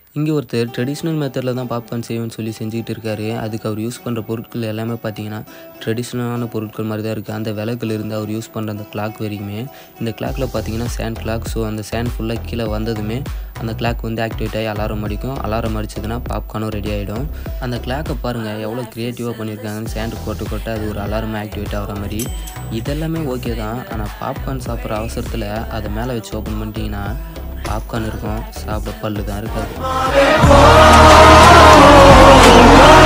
இங்கே ஒருத்தர் ட்ரெடிஷ்னல் மெத்தடில் தான் பாப்கார்ன் செய்வேன்னு சொல்லி செஞ்சுக்கிட்டு இருக்காரு அதுக்கு அவர் யூஸ் பண்ணுற பொருட்கள் எல்லாமே பார்த்தீங்கன்னா ட்ரெடிஷ்னலான பொருட்கள் மாதிரி தான் இருக்குது அந்த விளக்குல இருந்து அவர் யூஸ் பண்ணுற அந்த கிளாக் வரைக்குமே இந்த கிளாக்கில் பார்த்தீங்கன்னா சேண்ட் கிளாக் ஸோ அந்த சேண்ட் ஃபுல்லாக கீழே வந்ததுமே அந்த கிளாக் வந்து ஆக்டிவேட் ஆகி அலாரம் அடிக்கும் அலாரம் அடிச்சதுன்னா பாப்கார்னும் ரெடி ஆகிடும் அந்த கிளாக்கை பாருங்கள் எவ்வளோ க்ரியேட்டிவாக பண்ணியிருக்காங்கன்னு சேண்ட் கொட்டு கொட்ட அது ஒரு அலாரம் ஆக்டிவேட் ஆகிற மாதிரி இதெல்லாமே ஓகே தான் ஆனால் பாப்கார்ன் சாப்பிட்ற அவசரத்தில் அதை மேலே வச்சு ஓப்பன் பண்ணிட்டீங்கன்னா பாப்கார்ன் இருக்கும் சாப்பிட பல்லு தான் இருக்காது